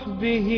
وصحبه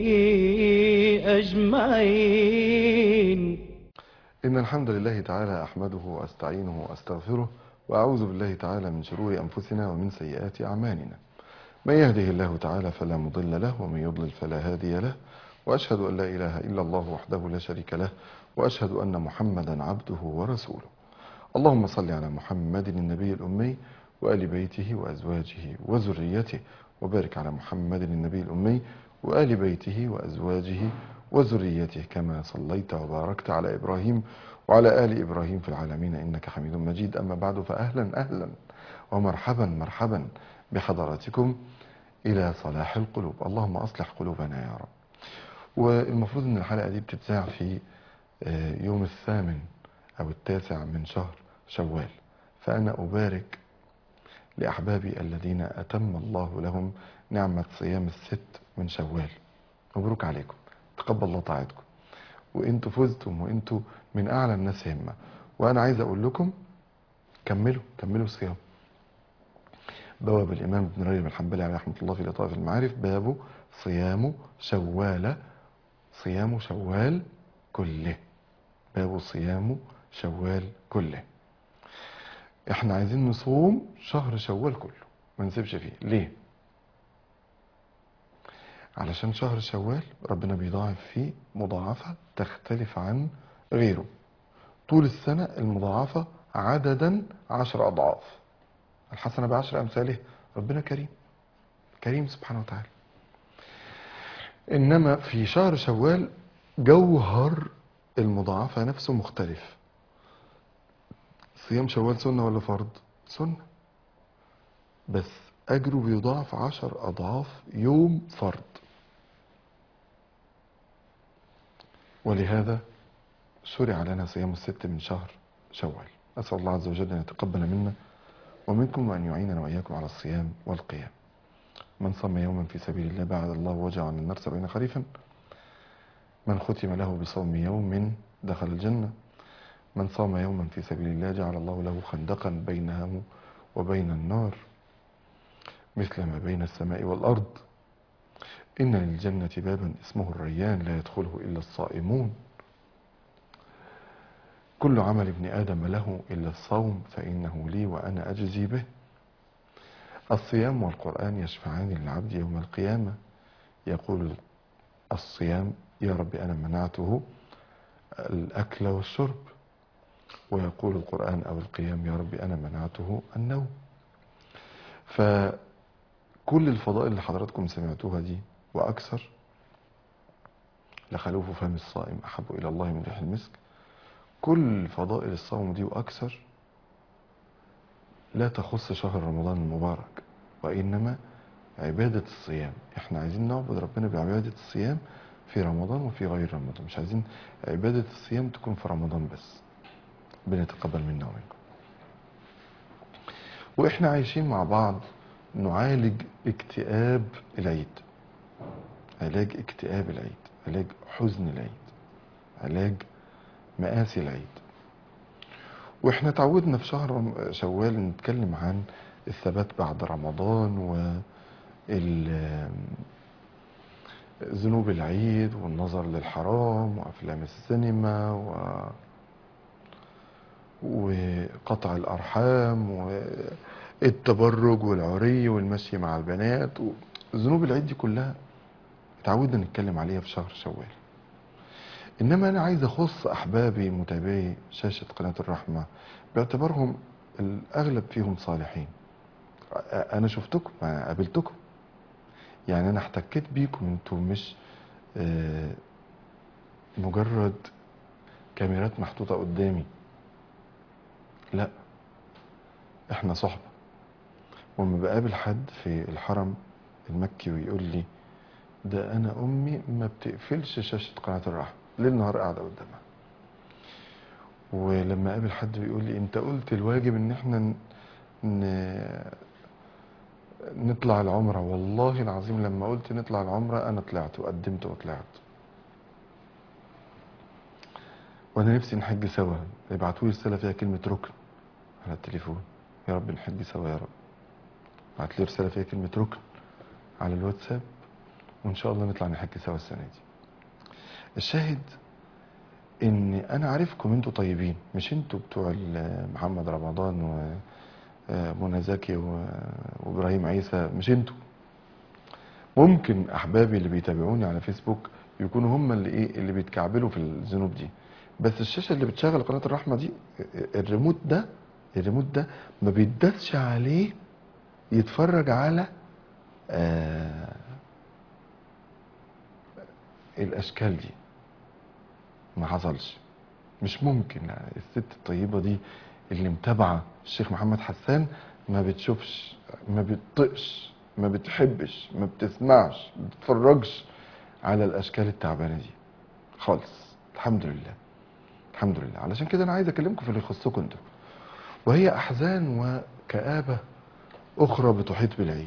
أجمعين إن الحمد لله تعالى أحمده وأستعينه وأستغفره وأعوذ بالله تعالى من شرور أنفسنا ومن سيئات أعمالنا من يهده الله تعالى فلا مضل له ومن يضلل فلا هادي له وأشهد أن لا إله إلا الله وحده لا شريك له وأشهد أن محمدا عبده ورسوله اللهم صل على محمد النبي الأمي وآل بيته وأزواجه وذريته وبارك على محمد النبي الأمي وآل بيته وأزواجه وذريته كما صليت وباركت على إبراهيم وعلى آل إبراهيم في العالمين إنك حميد مجيد أما بعد فأهلا أهلا ومرحبا مرحبا بحضراتكم إلى صلاح القلوب اللهم أصلح قلوبنا يا رب والمفروض أن الحلقة دي بتتذاع في آه، يوم الثامن أو التاسع من شهر شوال فأنا أبارك لأحبابي الذين أتم الله لهم نعمة صيام الست من شوال مبروك عليكم تقبل الله طاعتكم وانتوا فزتم وانتوا من أعلى الناس همة وأنا عايز أقول لكم كملوا كملوا الصيام بواب الإمام ابن رجب الحنبلي عليه رحمة الله في لطائف المعارف باب صيام شوال صيام شوال كله باب صيام شوال كله احنا عايزين نصوم شهر شوال كله ما نسيبش فيه ليه علشان شهر شوال ربنا بيضاعف فيه مضاعفة تختلف عن غيره طول السنة المضاعفة عددا عشر أضعاف الحسنة بعشر أمثاله ربنا كريم كريم سبحانه وتعالى إنما في شهر شوال جوهر المضاعفة نفسه مختلف صيام شوال سنة ولا فرض سنة بس أجره بيضاعف عشر أضعاف يوم فرض ولهذا شرع لنا صيام الست من شهر شوال أسأل الله عز وجل أن يتقبل منا ومنكم وأن يعيننا وإياكم على الصيام والقيام من صام يوما في سبيل الله بعد الله وجع عن النار سبعين خريفا من ختم له بصوم يوم دخل الجنة من صام يوما في سبيل الله جعل الله له خندقا بينه وبين النار مثل ما بين السماء والأرض إن للجنة بابا اسمه الريان لا يدخله إلا الصائمون كل عمل ابن آدم له إلا الصوم فإنه لي وأنا أجزي به الصيام والقرآن يشفعان للعبد يوم القيامة يقول الصيام يا رب أنا منعته الأكل والشرب ويقول القرآن أو القيام يا رب أنا منعته النوم فكل الفضائل اللي حضراتكم سمعتوها دي وأكثر لخلوف فم الصائم أحب إلى الله من ريح المسك كل فضائل الصوم دي وأكثر لا تخص شهر رمضان المبارك وإنما عبادة الصيام احنا عايزين نعبد ربنا بعبادة الصيام في رمضان وفي غير رمضان مش عايزين عبادة الصيام تكون في رمضان بس ربنا يتقبل منا ومنكم واحنا عايشين مع بعض نعالج اكتئاب العيد علاج اكتئاب العيد علاج حزن العيد علاج مآسي العيد واحنا تعودنا في شهر رم- شوال نتكلم عن الثبات بعد رمضان و ال- ذنوب العيد والنظر للحرام وافلام السينما و وقطع الارحام والتبرج والعري والمشي مع البنات ذنوب العيد دي كلها اتعودنا نتكلم عليها في شهر شوال انما انا عايز اخص احبابي متابعي شاشه قناه الرحمه باعتبارهم الاغلب فيهم صالحين انا شفتكم أنا قابلتكم يعني انا احتكيت بيكم انتوا مش آه، مجرد كاميرات محطوطه قدامي لا احنا صحبه وما بقابل حد في الحرم المكي ويقول لي ده انا امي ما بتقفلش شاشه قناه الرحمه ليل نهار قاعده قدامها ولما اقابل حد بيقول لي انت قلت الواجب ان احنا ن... ن... نطلع العمره والله العظيم لما قلت نطلع العمره انا طلعت وقدمت وطلعت وانا نفسي نحج سوا ابعتوا لي رساله فيها كلمه ركن على التليفون يا رب نحج سوا يا رب بعت لي رساله فيها كلمه ركن على الواتساب وان شاء الله نطلع نحج سوا السنه دي الشاهد ان انا عارفكم انتوا طيبين مش انتوا بتوع ال- محمد رمضان ومنى زكي و- وابراهيم عيسى مش انتوا ممكن احبابي اللي بيتابعوني على فيسبوك يكونوا هم اللي ايه اللي بيتكعبلوا في الذنوب دي بس الشاشه اللي بتشغل قناه الرحمه دي الريموت ده الريموت ده ما بيتدسش عليه يتفرج على آه الاشكال دي ما حصلش مش ممكن الست الطيبه دي اللي متابعه الشيخ محمد حسان ما بتشوفش ما بتطقش ما بتحبش ما بتسمعش ما بتتفرجش على الاشكال التعبانه دي خالص الحمد لله الحمد لله علشان كده انا عايز اكلمكم في اللي يخصكم انتوا وهي احزان وكآبة اخرى بتحيط بالعيد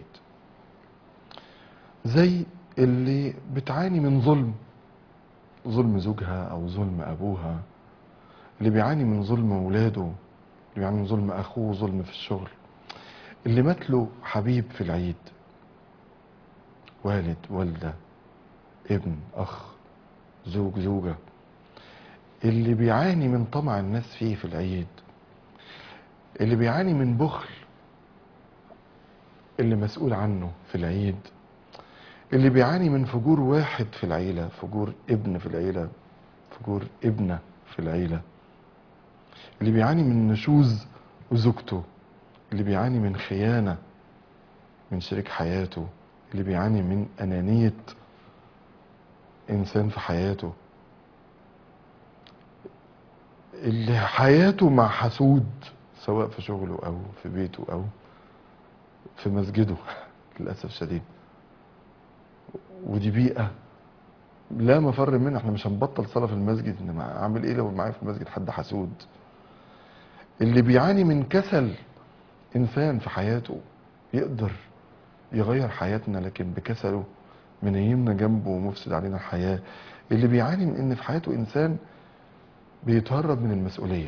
زي اللي بتعاني من ظلم ظلم زوجها او ظلم ابوها اللي بيعاني من ظلم اولاده اللي بيعاني من ظلم اخوه ظلم في الشغل اللي مات له حبيب في العيد والد والده ابن اخ زوج زوجه اللي بيعاني من طمع الناس فيه في العيد اللي بيعاني من بخل اللي مسؤول عنه في العيد اللي بيعاني من فجور واحد في العيلة فجور ابن في العيلة فجور ابنة في العيلة اللي بيعاني من نشوز زوجته اللي بيعاني من خيانة من شريك حياته اللي بيعاني من أنانية إنسان في حياته اللي حياته مع حسود سواء في شغله أو في بيته أو في مسجده للأسف الشديد ودي بيئة لا مفر منها احنا مش هنبطل صلاة في المسجد انما اعمل ايه لو معايا في المسجد حد حسود اللي بيعاني من كسل انسان في حياته يقدر يغير حياتنا لكن بكسله منيمنا جنبه ومفسد علينا الحياة اللي بيعاني من ان في حياته انسان بيتهرب من المسؤولية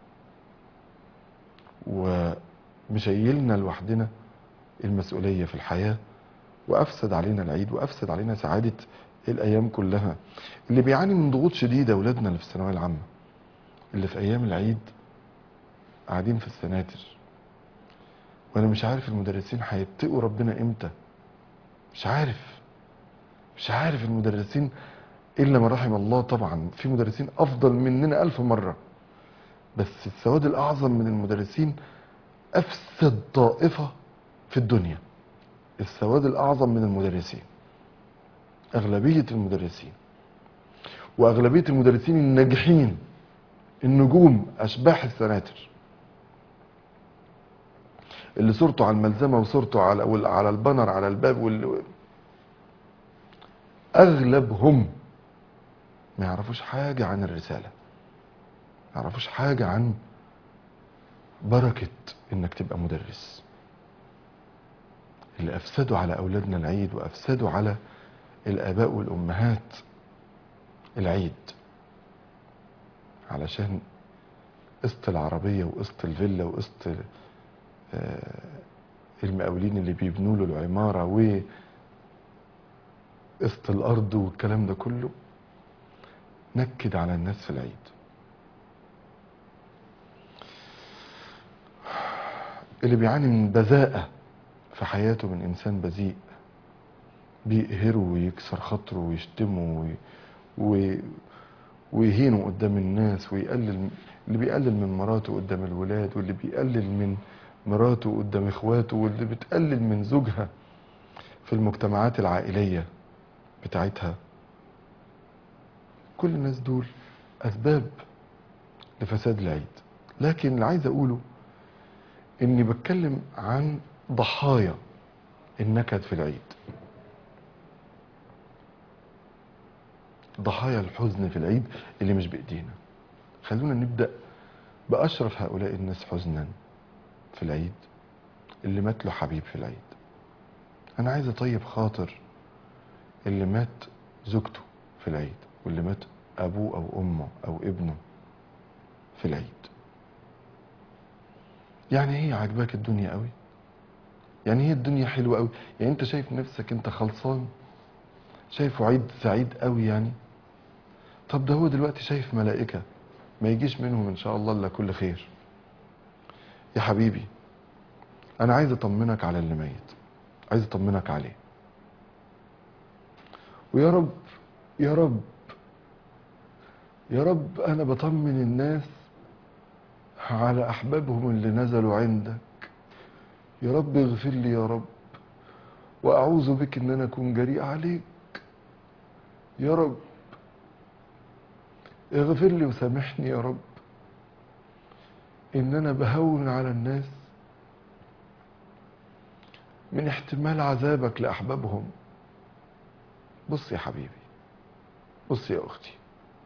ومشيلنا لوحدنا المسؤولية في الحياة وافسد علينا العيد وافسد علينا سعاده الايام كلها اللي بيعاني من ضغوط شديده اولادنا اللي في الثانويه العامه اللي في ايام العيد قاعدين في السناتر وانا مش عارف المدرسين هيتقوا ربنا امتى مش عارف مش عارف المدرسين الا ما رحم الله طبعا في مدرسين افضل مننا الف مره بس السواد الاعظم من المدرسين افسد طائفه في الدنيا السواد الأعظم من المدرسين أغلبية المدرسين وأغلبية المدرسين الناجحين النجوم أشباح السناتر اللي صورته على الملزمة وصورته على وال- على البنر على الباب وال... أغلبهم ما يعرفوش حاجة عن الرسالة ما يعرفوش حاجة عن بركة إنك تبقى مدرس اللي أفسدوا على أولادنا العيد وأفسدوا على الآباء والأمهات العيد علشان قسط العربية وقسط الفيلا وقسط آه، المقاولين اللي بيبنوا له العمارة وقسط الأرض والكلام ده كله نكد على الناس في العيد اللي بيعاني من بذاءة في حياته من إنسان بذيء بيقهره ويكسر خاطره ويشتمه وي... وي... ويهينه قدام الناس ويقلل اللي بيقلل من مراته قدام الولاد واللي بيقلل من مراته قدام اخواته واللي بتقلل من زوجها في المجتمعات العائلية بتاعتها كل الناس دول أسباب لفساد العيد لكن اللي عايز أقوله إني بتكلم عن ضحايا النكد في العيد ضحايا الحزن في العيد اللي مش بإيدينا خلونا نبدأ بأشرف هؤلاء الناس حزنا في العيد اللي مات له حبيب في العيد أنا عايز أطيب خاطر اللي مات زوجته في العيد واللي مات أبوه أو أمه أو ابنه في العيد يعني هي عاجباك الدنيا قوي يعني هي الدنيا حلوة قوي يعني انت شايف نفسك انت خلصان شايفه عيد سعيد قوي يعني طب ده هو دلوقتي شايف ملائكة ما يجيش منهم ان شاء الله الا كل خير يا حبيبي انا عايز اطمنك على اللي ميت عايز اطمنك عليه ويا رب يا رب يا رب انا بطمن الناس على احبابهم اللي نزلوا عندك يا رب اغفر لي يا رب واعوذ بك ان انا اكون جريء عليك يا رب اغفر لي وسامحني يا رب ان انا بهون على الناس من احتمال عذابك لاحبابهم بص يا حبيبي بص يا اختي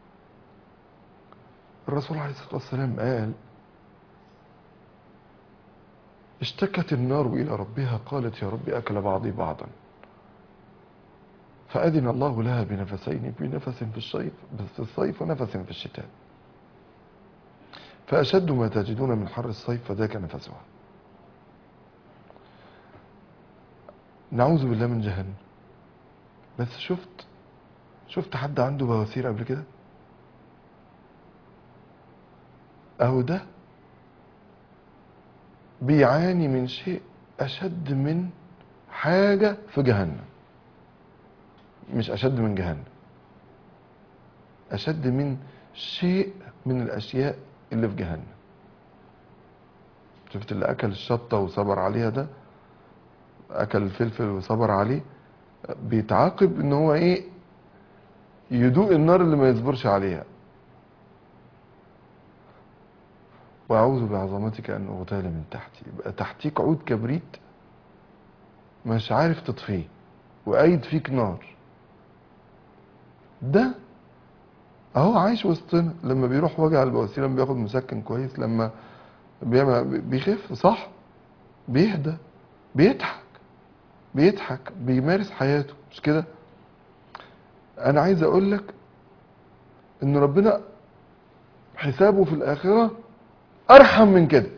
الرسول عليه الصلاه والسلام قال اشتكت النار الى ربها قالت يا رب اكل بعضي بعضا فأذن الله لها بنفسين بنفس في الصيف في الصيف ونفس في الشتاء فأشد ما تجدون من حر الصيف فذاك نفسها نعوذ بالله من جهنم بس شفت شفت حد عنده بواسير قبل كده اهو ده بيعاني من شيء اشد من حاجة في جهنم مش اشد من جهنم اشد من شيء من الاشياء اللي في جهنم شفت اللي اكل الشطة وصبر عليها ده اكل الفلفل وصبر عليه بيتعاقب ان هو ايه يدوق النار اللي ما يصبرش عليها واعوذ بعظمتك ان اغتال من تحتي يبقى تحتيك عود كبريت مش عارف تطفيه وقايد فيك نار ده اهو عايش وسطنا لما بيروح وجع البواسير لما بياخد مسكن كويس لما بيعمل بيخف صح بيهدى بيضحك بيضحك بيمارس حياته مش كده انا عايز اقول لك ان ربنا حسابه في الاخره ارحم من كده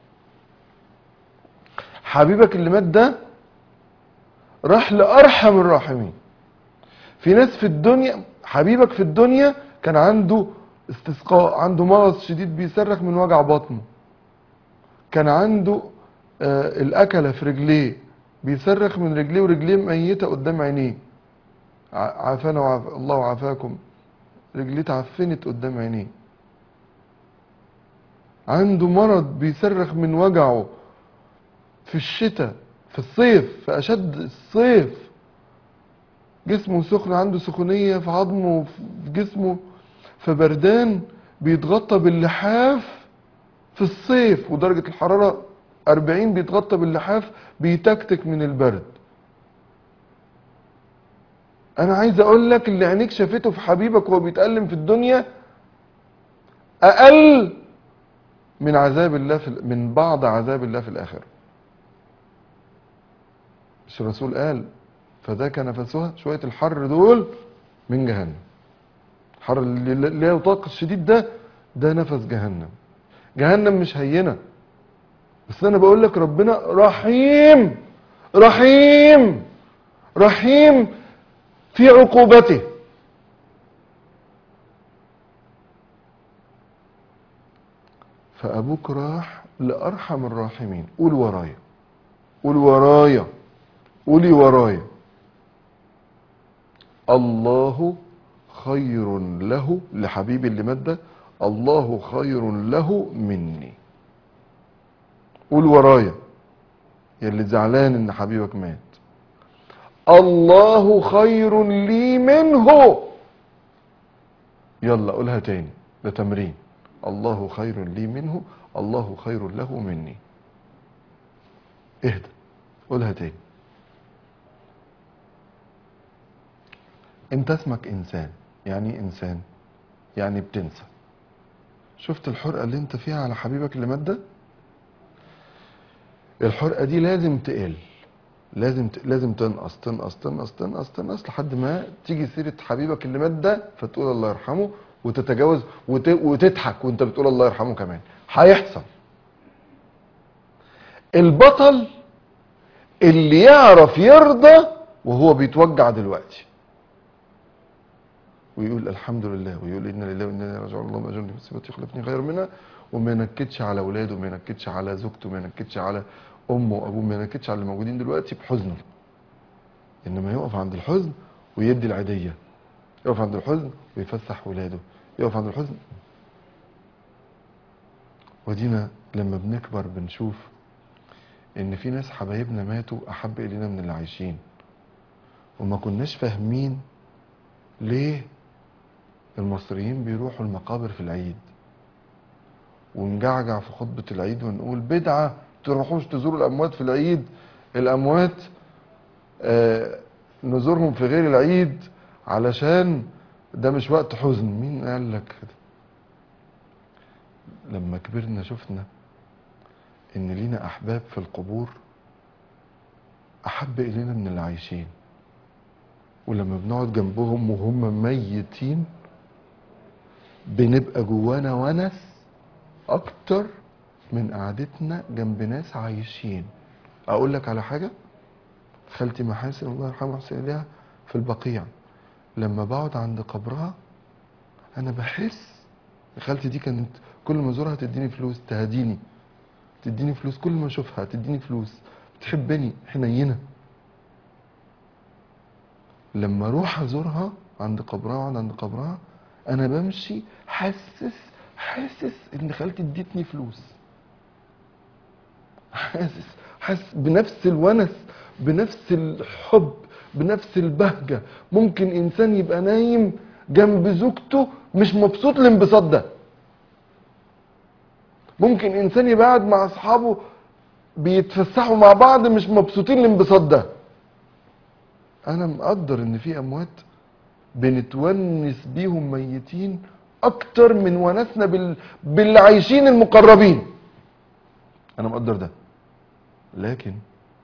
حبيبك اللي مات ده راح لارحم الراحمين في ناس في الدنيا حبيبك في الدنيا كان عنده استسقاء عنده مرض شديد بيصرخ من وجع بطنه كان عنده آه الاكله في رجليه بيصرخ من رجليه ورجليه ميته قدام عينيه ع- عافانا وعاف الله وعافاكم رجليه اتعفنت قدام عينيه عنده مرض بيصرخ من وجعه في الشتاء في الصيف في اشد الصيف جسمه سخن عنده سخونية في عظمه وفي جسمه فبردان بيتغطى باللحاف في الصيف ودرجة الحرارة 40 بيتغطى باللحاف بيتكتك من البرد انا عايز اقول لك اللي عينيك شافته في حبيبك وهو بيتألم في الدنيا اقل من عذاب الله في من بعض عذاب الله في الاخره مش الرسول قال فذاك نفسها شويه الحر دول من جهنم الحر اللي لا يطاق الشديد ده ده نفس جهنم جهنم مش هينه بس انا بقول لك ربنا رحيم رحيم رحيم في عقوبته فابوك راح لارحم الراحمين قول ورايا قول ورايا قولي ورايا الله خير له لحبيبي اللي مات ده الله خير له مني قول ورايا يا اللي زعلان ان حبيبك مات الله خير لي منه يلا قولها تاني ده تمرين الله خير لي منه الله خير له مني اهدى قولها تاني انت اسمك انسان يعني ايه انسان يعني بتنسى شفت الحرقة اللي انت فيها على حبيبك اللي مات ده الحرقة دي لازم تقل لازم ت... لازم تنقص تنقص تنقص تنقص تنقص لحد ما تيجي سيرة حبيبك اللي مات ده فتقول الله يرحمه وتتجاوز وت... وتضحك وانت بتقول الله يرحمه كمان هيحصل البطل اللي يعرف يرضى وهو بيتوجع دلوقتي ويقول الحمد لله ويقول انا لله وانا اليه راجعون اللهم اجرني في مصيبتي خلفني خير منها وما ينكدش على اولاده وما ينكدش على زوجته وما ينكدش على امه وابوه ما ينكدش على اللي موجودين دلوقتي بحزنه انما يقف عند الحزن ويدي العيديه يقف عند الحزن ويفسح ولاده يقف عند الحزن ودينا لما بنكبر بنشوف ان في ناس حبايبنا ماتوا احب الينا من اللي عايشين وما كناش فاهمين ليه المصريين بيروحوا المقابر في العيد ونجعجع في خطبة العيد ونقول بدعة تروحوش تزوروا الأموات في العيد الأموات آه نزورهم في غير العيد علشان ده مش وقت حزن مين قال لك كده لما كبرنا شفنا ان لينا احباب في القبور احب الينا من اللي عايشين ولما بنقعد جنبهم وهم ميتين بنبقى جوانا ونس اكتر من قعدتنا جنب ناس عايشين اقول لك على حاجه خالتي محاسن الله يرحمها ويحسن اليها في البقيع لما بقعد عند قبرها انا بحس خالتي دي كانت كل ما ازورها تديني فلوس تهديني تديني فلوس كل ما اشوفها تديني فلوس بتحبني حنينه لما اروح ازورها عند قبرها واقعد عند قبرها انا بمشي حاسس حاسس ان خالتي ادتني فلوس حاسس حاسس بنفس الونس بنفس الحب بنفس البهجة ممكن انسان يبقى نايم جنب زوجته مش مبسوط الانبساط ده ممكن انسان يبقى قاعد مع اصحابه بيتفسحوا مع بعض مش مبسوطين الانبساط ده انا مقدر ان في اموات بنتونس بيهم ميتين اكتر من ونسنا بال... باللي عايشين المقربين انا مقدر ده لكن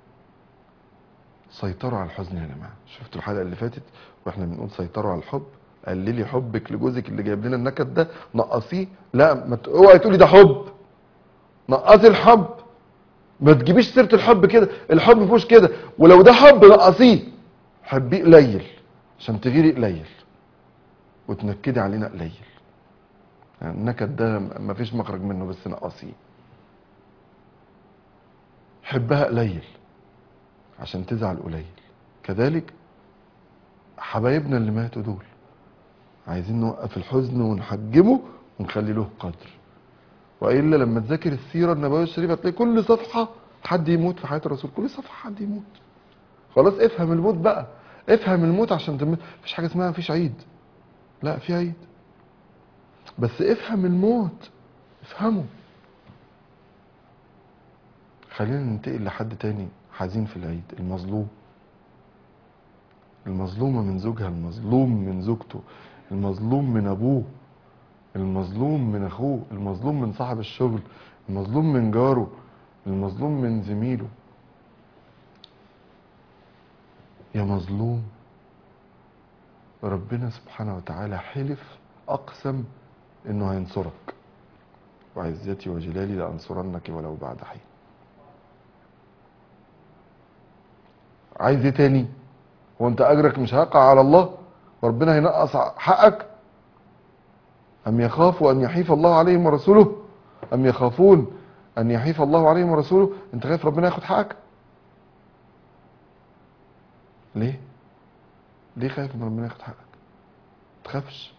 سيطروا على الحزن يا جماعه شفتوا الحلقه اللي فاتت واحنا بنقول سيطروا على الحب قللي حبك لجوزك اللي جايب لنا النكد ده نقصيه لا ما ت- اوعي تقولي ده حب نقصي الحب ما تجيبيش سيره الحب كده الحب مفيهوش كده ولو ده حب نقصيه حبيه قليل عشان تغيري قليل وتنكدي علينا قليل يعني النكد ده مفيش مخرج منه بس نقصيه حبها قليل عشان تزعل قليل كذلك حبايبنا اللي ماتوا دول عايزين نوقف الحزن ونحجمه ونخلي له قدر والا لما تذاكر السيره النبويه الشريفه تلاقي كل صفحه حد يموت في حياه الرسول كل صفحه حد يموت خلاص افهم الموت بقى افهم الموت عشان تم... مفيش حاجه اسمها مفيش عيد لا في عيد بس افهم الموت افهمه خلينا ننتقل لحد تاني حزين في العيد المظلوم المظلومة من زوجها المظلوم من زوجته المظلوم من أبوه المظلوم من أخوه المظلوم من صاحب الشغل المظلوم من جاره المظلوم من زميله يا مظلوم ربنا سبحانه وتعالى حلف أقسم إنه هينصرك وعزتي وجلالي لأنصرنك ولو بعد حين عايز ايه تاني هو انت اجرك مش هيقع على الله وربنا هينقص حقك ام يخافوا ان يحيف الله عليهم ورسوله ام يخافون ان يحيف الله عليهم ورسوله انت خايف ربنا ياخد حقك ليه ليه خايف ان ربنا ياخد حقك ما تخافش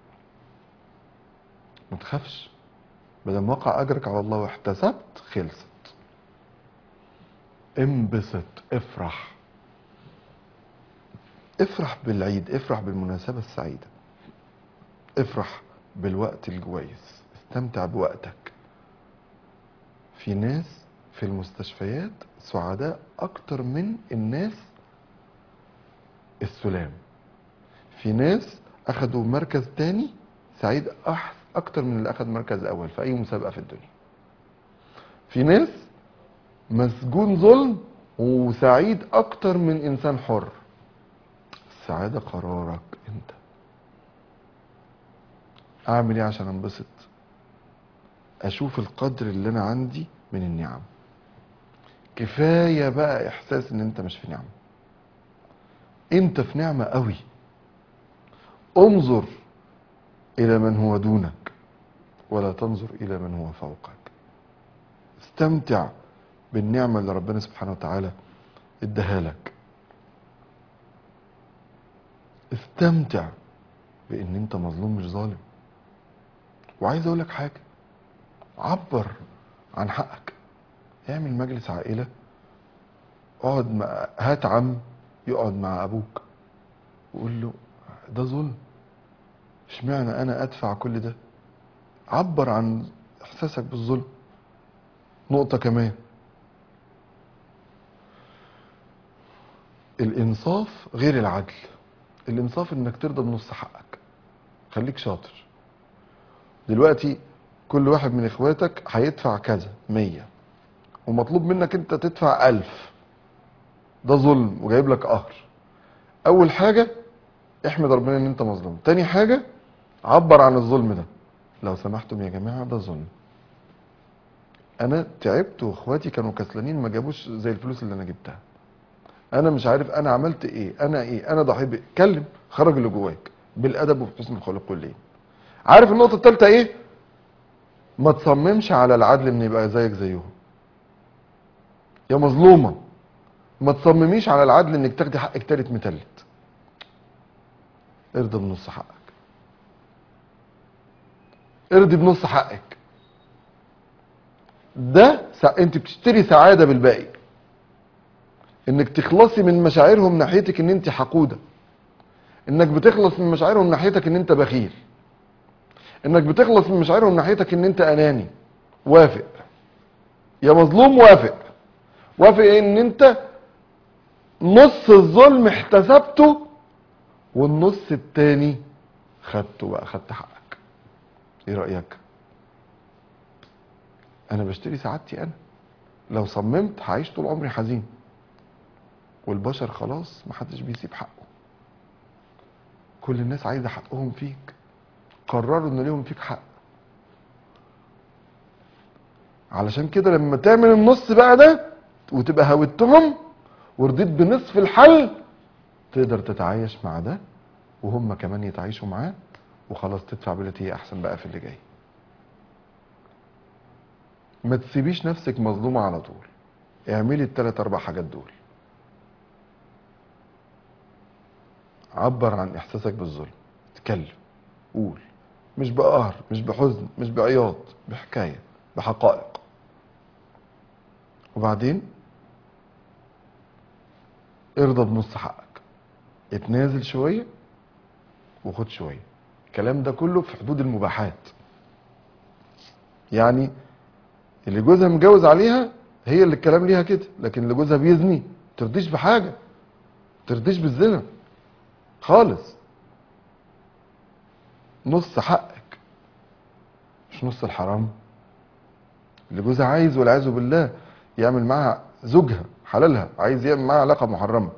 ما تخافش بدل ما وقع اجرك على الله واحتسبت خلصت انبسط افرح افرح بالعيد افرح بالمناسبة السعيدة افرح بالوقت الكويس استمتع بوقتك في ناس في المستشفيات سعداء اكتر من الناس السلام في ناس اخدوا مركز تاني سعيد أح اكتر من اللي اخد مركز اول في اي مسابقة في الدنيا في ناس مسجون ظلم وسعيد اكتر من انسان حر السعادة قرارك انت اعمل ايه عشان انبسط اشوف القدر اللي انا عندي من النعم كفاية بقى احساس ان انت مش في نعمة انت في نعمة قوي انظر الى من هو دونك ولا تنظر الى من هو فوقك استمتع بالنعمة اللي ربنا سبحانه وتعالى اداها لك استمتع بان انت مظلوم مش ظالم وعايز اقول لك حاجه عبر عن حقك اعمل مجلس عائله اقعد مع هات عم يقعد مع ابوك وقول له ده ظلم اشمعنى انا ادفع كل ده عبر عن احساسك بالظلم نقطه كمان الانصاف غير العدل الانصاف انك ترضى بنص حقك خليك شاطر دلوقتي كل واحد من اخواتك هيدفع كذا مية ومطلوب منك انت تدفع الف ده ظلم وجايب لك قهر اول حاجة احمد ربنا ان انت مظلوم تاني حاجة عبر عن الظلم ده لو سمحتم يا جماعة ده ظلم انا تعبت واخواتي كانوا كسلانين ما جابوش زي الفلوس اللي انا جبتها انا مش عارف انا عملت ايه انا ايه انا ضحيت بايه اتكلم خرج اللي جواك بالادب وبحسن الخلق واللين عارف النقطه الثالثه ايه ما تصممش على العدل ان يبقى زيك زيهم يا مظلومه ما تصمميش على العدل انك تاخدي حقك تالت متلت ارضى بنص حقك ارضي بنص حقك ده سع... انت بتشتري سعاده بالباقي انك تخلصي من مشاعرهم ناحيتك ان انت حقوده انك بتخلص من مشاعرهم ناحيتك ان انت بخيل انك بتخلص من مشاعرهم ناحيتك ان انت اناني وافق يا مظلوم وافق وافق ان انت نص الظلم احتسبته والنص التاني خدته بقى خدت حقك ايه رأيك انا بشتري سعادتي انا لو صممت هعيش طول عمري حزين والبشر خلاص محدش بيسيب حقه كل الناس عايزه حقهم فيك قرروا ان ليهم فيك حق علشان كده لما تعمل النص بقى ده وتبقى هاوتهم ورضيت بنصف الحل تقدر تتعايش مع ده وهم كمان يتعايشوا معاه وخلاص تدفع بالتي هي احسن بقى في اللي جاي ما تسيبيش نفسك مظلومه على طول اعملي التلات اربع حاجات دول عبر عن احساسك بالظلم اتكلم قول مش بقهر مش بحزن مش بعياط بحكايه بحقائق وبعدين ارضى بنص حقك اتنازل شويه وخد شويه الكلام ده كله في حدود المباحات يعني اللي جوزها متجوز عليها هي اللي الكلام ليها كده لكن اللي جوزها بيزني ترضيش بحاجه ترضيش بالزنا خالص نص حقك مش نص الحرام اللي جوزها عايز والعياذ بالله يعمل معاها زوجها حلالها عايز يعمل معاها علاقه محرمه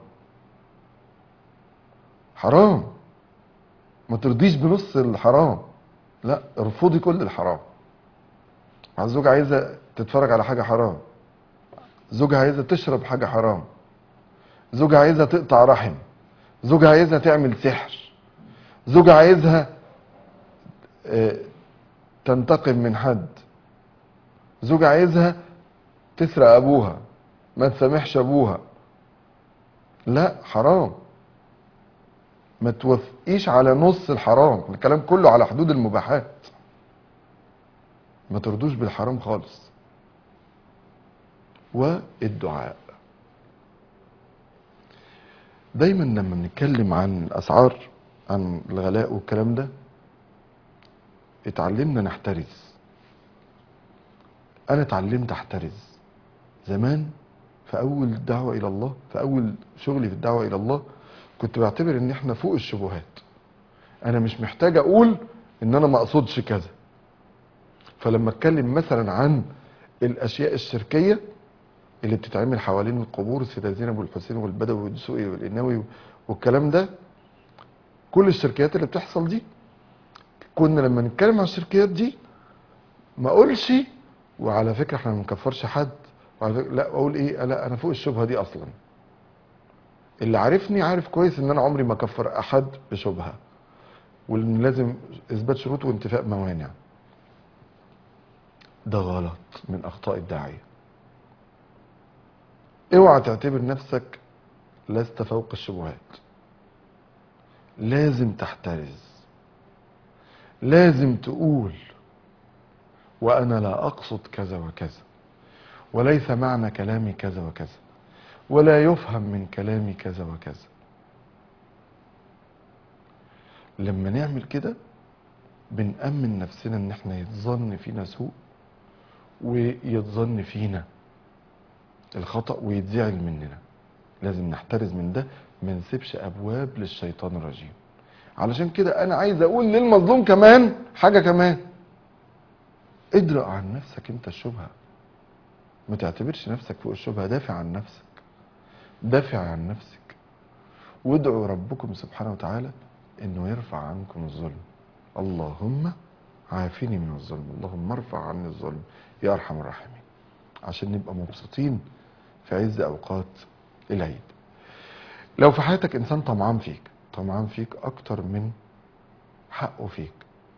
حرام ما ترضيش بنص الحرام لا ارفضي كل الحرام الزوجة عايزة تتفرج على حاجة حرام زوجها عايزة تشرب حاجة حرام زوجها عايزة تقطع رحم زوجها عايزها تعمل سحر زوجها عايزها آه، تنتقم من حد زوجها عايزها تسرق ابوها ما تسامحش ابوها لا حرام ما توافقيش على نص الحرام الكلام كله على حدود المباحات ما ترضوش بالحرام خالص والدعاء دايما لما بنتكلم عن الاسعار عن الغلاء والكلام ده اتعلمنا نحترز انا اتعلمت احترز زمان في اول دعوه الى الله في اول شغلي في الدعوه الى الله كنت بعتبر ان احنا فوق الشبهات انا مش محتاج اقول ان انا ما اقصدش كذا فلما اتكلم مثلا عن الاشياء الشركيه اللي بتتعمل حوالين القبور السيده زينب والحسين والبدوي والدسوقي والقناوي والكلام ده كل الشركيات اللي بتحصل دي كنا لما نتكلم عن الشركيات دي ما اقولش وعلى فكره احنا ما بنكفرش حد وعلى فكرة لا اقول ايه لا انا فوق الشبهه دي اصلا اللي عارفني عارف كويس ان انا عمري ما كفر احد بشبهه وان لازم اثبات شروط وانتفاء موانع ده غلط من اخطاء الداعيه اوعى تعتبر نفسك لست فوق الشبهات لازم تحترز لازم تقول وانا لا اقصد كذا وكذا وليس معنى كلامي كذا وكذا ولا يفهم من كلامي كذا وكذا لما نعمل كده بنأمن نفسنا ان احنا يتظن فينا سوء ويتظن فينا الخطأ ويتزعل مننا لازم نحترز من ده ما نسيبش ابواب للشيطان الرجيم علشان كده انا عايز اقول للمظلوم كمان حاجة كمان ادرأ عن نفسك انت الشبهة ما تعتبرش نفسك فوق الشبهة دافع عن نفسك دافع عن نفسك وادعوا ربكم سبحانه وتعالى انه يرفع عنكم الظلم اللهم عافني من الظلم اللهم ارفع عني الظلم يا ارحم الراحمين عشان نبقى مبسوطين في عز اوقات العيد لو في حياتك انسان طمعان فيك طمعان فيك اكتر من حقه فيك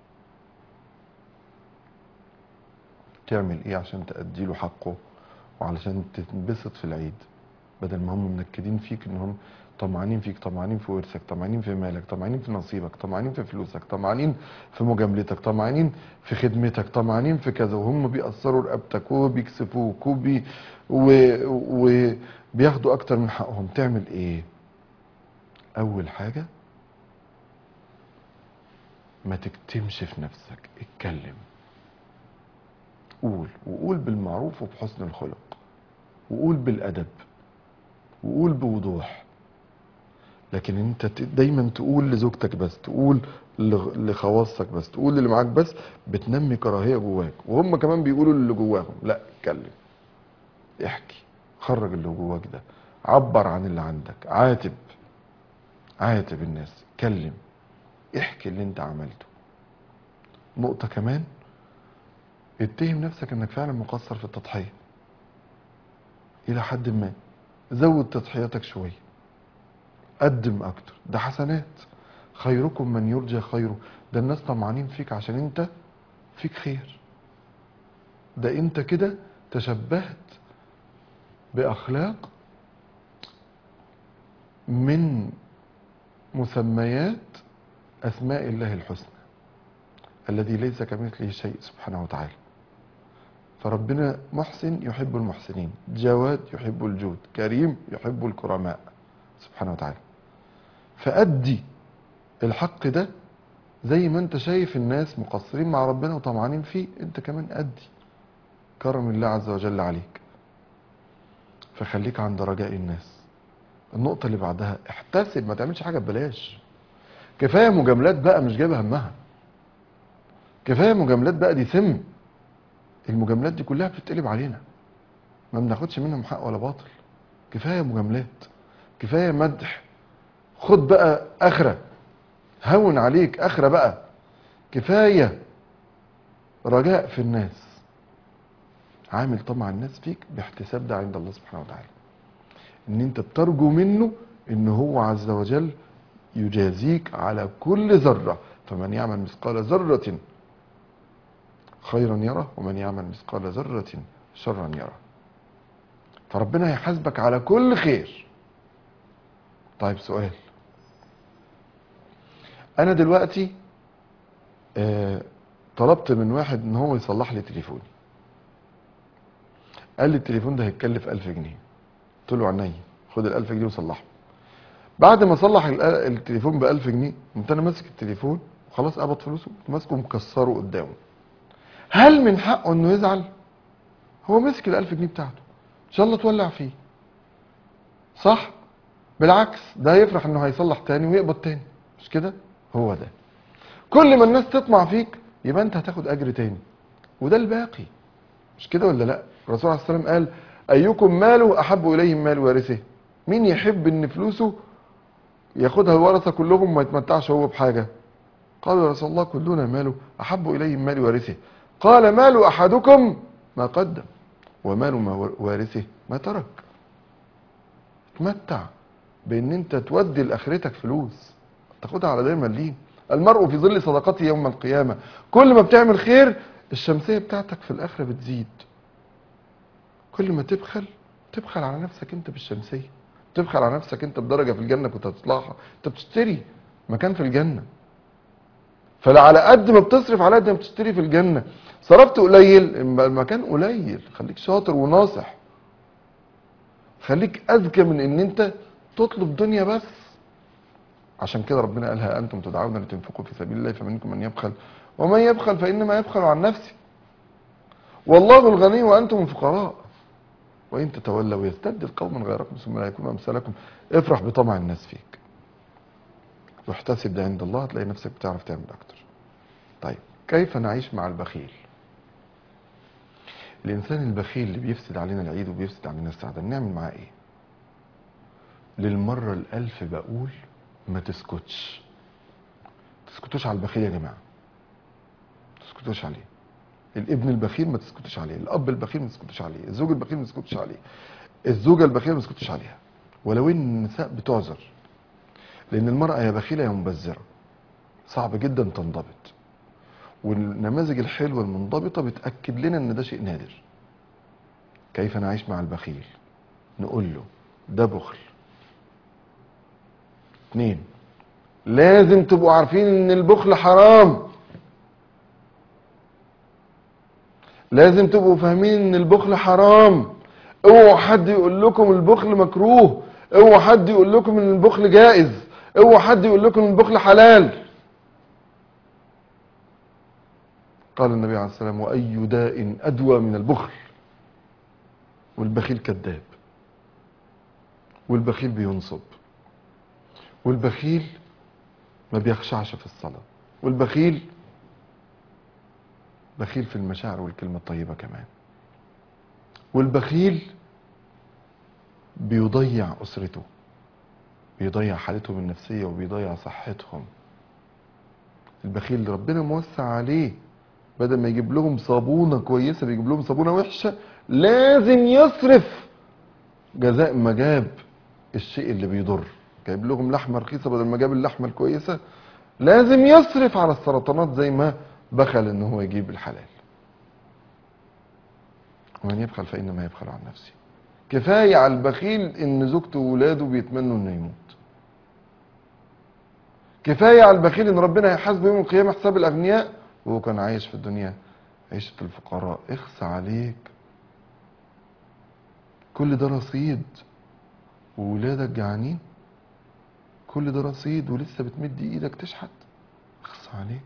تعمل ايه عشان تأدي له حقه وعلشان تنبسط في العيد بدل ما هم منكدين فيك انهم طمعانين فيك طمعانين في ورثك طمعانين في مالك طمعانين في نصيبك طمعانين في فلوسك طمعانين في مجاملتك طمعانين في خدمتك طمعانين في كذا وهم بيأثروا رقبتك وبيكسفوك وبي وبياخدوا اكتر من حقهم تعمل ايه اول حاجة ما تكتمش في نفسك اتكلم قول وقول بالمعروف وبحسن الخلق وقول بالادب وقول بوضوح لكن انت ت- دايما تقول لزوجتك بس تقول لغ- لخواصك بس تقول اللي معاك بس بتنمي كراهيه جواك وهم كمان بيقولوا اللي جواهم لا اتكلم احكي خرج اللي جواك ده عبر عن اللي عندك عاتب عاتب الناس اتكلم احكي اللي انت عملته نقطه كمان اتهم نفسك انك فعلا مقصر في التضحيه الى حد ما زود تضحياتك شويه قدم اكتر ده حسنات خيركم من يرجى خيره ده الناس طمعانين فيك عشان انت فيك خير ده انت كده تشبهت باخلاق من مسميات اسماء الله الحسنى الذي ليس كمثله شيء سبحانه وتعالى فربنا محسن يحب المحسنين جواد يحب الجود كريم يحب الكرماء سبحانه وتعالى فأدي الحق ده زي ما انت شايف الناس مقصرين مع ربنا وطمعانين فيه انت كمان أدي كرم الله عز وجل عليك فخليك عند رجاء الناس النقطة اللي بعدها احتسب ما تعملش حاجة ببلاش كفاية مجاملات بقى مش جايبة همها كفاية مجاملات بقى دي سم المجاملات دي كلها بتتقلب علينا ما بناخدش منهم حق ولا باطل كفاية مجاملات كفاية مدح خد بقى اخرة هون عليك اخرة بقى كفاية رجاء في الناس عامل طمع الناس فيك باحتساب ده عند الله سبحانه وتعالى ان انت بترجو منه ان هو عز وجل يجازيك على كل ذرة فمن يعمل مثقال ذرة خيرا يره ومن يعمل مثقال ذرة شرا يره فربنا هيحاسبك على كل خير طيب سؤال انا دلوقتي آه طلبت من واحد ان هو يصلح لي تليفوني قال لي التليفون ده هيتكلف 1000 جنيه قلت له عينيا خد ال 1000 جنيه وصلحه بعد ما صلح ال- التليفون ب 1000 جنيه قمت انا ماسك التليفون وخلاص قبض فلوسه قمت ماسكه مكسره قدامه هل من حقه انه يزعل هو مسك ال 1000 جنيه بتاعته ان شاء الله تولع فيه صح بالعكس ده هيفرح انه هيصلح تاني ويقبض تاني مش كده هو ده كل ما الناس تطمع فيك يبقى انت هتاخد اجر تاني وده الباقي مش كده ولا لا الرسول عليه الصلاه والسلام قال ايكم ماله احب اليه من مال وارثه مين يحب ان فلوسه ياخدها الورثه كلهم ما يتمتعش هو بحاجه قالوا يا رسول الله كلنا ماله احب اليه من مال وارثه قال مال احدكم ما قدم ومال ما وارثه ما ترك تمتع بان انت تودي لاخرتك فلوس تاخدها على دايما ليه المرء في ظل صدقته يوم القيامة كل ما بتعمل خير الشمسية بتاعتك في الآخرة بتزيد كل ما تبخل تبخل على نفسك انت بالشمسية تبخل على نفسك انت بدرجة في الجنة كنت هتطلعها انت بتشتري مكان في الجنة فعلى قد ما بتصرف على قد ما بتشتري في الجنة صرفت قليل المكان قليل خليك شاطر وناصح خليك اذكى من ان انت تطلب دنيا بس عشان كده ربنا قالها انتم تدعون لتنفقوا في سبيل الله فمنكم من يبخل ومن يبخل فانما يبخل عن نفسه والله الغني وانتم الفقراء وان تتولوا يستبدل قوما غيركم ثم لا يكونوا امثالكم افرح بطمع الناس فيك واحتسب ده عند الله هتلاقي نفسك بتعرف تعمل اكتر طيب كيف نعيش مع البخيل الانسان البخيل اللي بيفسد علينا العيد وبيفسد علينا السعاده نعمل معاه ايه للمره الالف بقول ما تسكتش تسكتوش على البخيل يا جماعه ما تسكتوش عليه الابن البخيل ما تسكتوش عليه الاب البخيل ما تسكتوش عليه الزوج البخيل ما تسكتوش عليه الزوجه البخيله ما تسكتوش عليها ولو ان النساء بتعذر لان المراه يا بخيله يا مبذره صعب جدا تنضبط والنماذج الحلوه المنضبطه بتاكد لنا ان ده شيء نادر كيف نعيش مع البخيل نقول له ده بخل اتنين لازم تبقوا عارفين ان البخل حرام لازم تبقوا فاهمين ان البخل حرام اوعوا حد يقول لكم البخل مكروه اوعوا حد يقول لكم ان البخل جائز اوعوا حد يقول لكم ان البخل حلال قال النبي عليه الصلاه والسلام واي داء ادوى من البخل والبخيل كذاب والبخيل بينصب والبخيل ما بيخشعش في الصلاه والبخيل بخيل في المشاعر والكلمة الطيبة كمان والبخيل بيضيع أسرته بيضيع حالتهم النفسية وبيضيع صحتهم البخيل اللي ربنا موسع عليه بدل ما يجيب لهم صابونة كويسة بيجيب لهم صابونة وحشة لازم يصرف جزاء ما جاب الشيء اللي بيضر جايب لهم لحمة رخيصة بدل ما جاب اللحمة الكويسة لازم يصرف على السرطانات زي ما بخل ان هو يجيب الحلال ومن يبخل فانما يبخل عن نفسه كفايه على البخيل ان زوجته وولاده بيتمنوا انه يموت كفايه على البخيل ان ربنا هيحاسبه يوم القيامه حساب الاغنياء وهو كان عايش في الدنيا عيشه الفقراء اخس عليك كل ده رصيد وولادك جعانين كل ده رصيد ولسه بتمد ايدك تشحت اخس عليك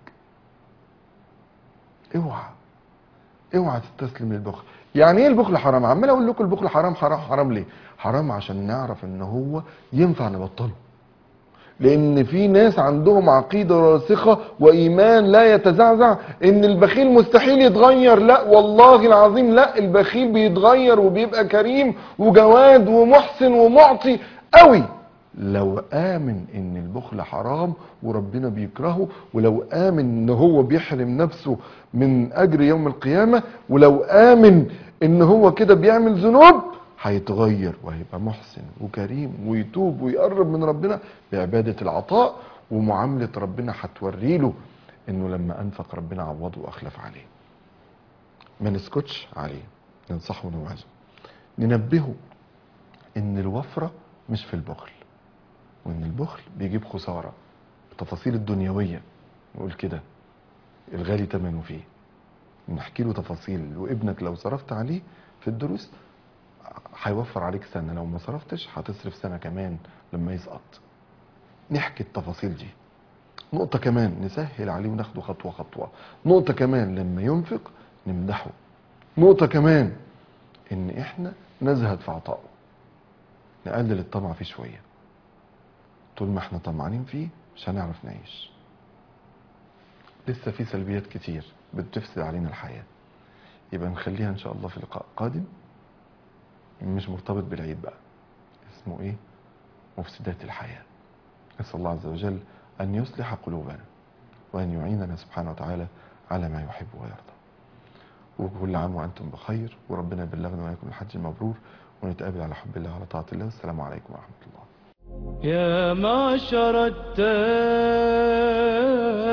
اوعى اوعى تستسلم للبخل يعني ايه البخل حرام عمال اقول لكم البخل حرام حرام حرام ليه حرام عشان نعرف ان هو ينفع نبطله لان في ناس عندهم عقيده راسخه وايمان لا يتزعزع ان البخيل مستحيل يتغير لا والله العظيم لا البخيل بيتغير وبيبقى كريم وجواد ومحسن ومعطي قوي لو آمن إن البخل حرام وربنا بيكرهه ولو آمن إن هو بيحرم نفسه من أجر يوم القيامة ولو آمن إن هو كده بيعمل ذنوب هيتغير وهيبقى محسن وكريم ويتوب ويقرب من ربنا بعبادة العطاء ومعاملة ربنا هتوري له إنه لما أنفق ربنا عوضه وأخلف عليه ما نسكتش عليه ننصحه ونوعظه ننبهه إن الوفرة مش في البخل وان البخل بيجيب خساره التفاصيل الدنيويه نقول كده الغالي ثمنه فيه نحكي له تفاصيل وابنك لو صرفت عليه في الدروس هيوفر عليك سنه لو ما صرفتش هتصرف سنه كمان لما يسقط نحكي التفاصيل دي نقطة كمان نسهل عليه وناخده خطوة خطوة نقطة كمان لما ينفق نمدحه نقطة كمان ان احنا نزهد في عطائه نقلل الطمع فيه شويه طول ما احنا طمعانين فيه مش هنعرف نعيش لسه في سلبيات كتير بتفسد علينا الحياة يبقى نخليها ان شاء الله في لقاء قادم مش مرتبط بالعيد بقى اسمه ايه مفسدات الحياة نسأل الله عز وجل ان يصلح قلوبنا وان يعيننا سبحانه وتعالى على ما يحب ويرضى وكل عام وانتم بخير وربنا يبلغنا واياكم الحج المبرور ونتقابل على حب الله وعلى طاعة الله والسلام عليكم ورحمة الله يا معشر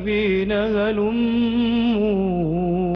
التائبين هلم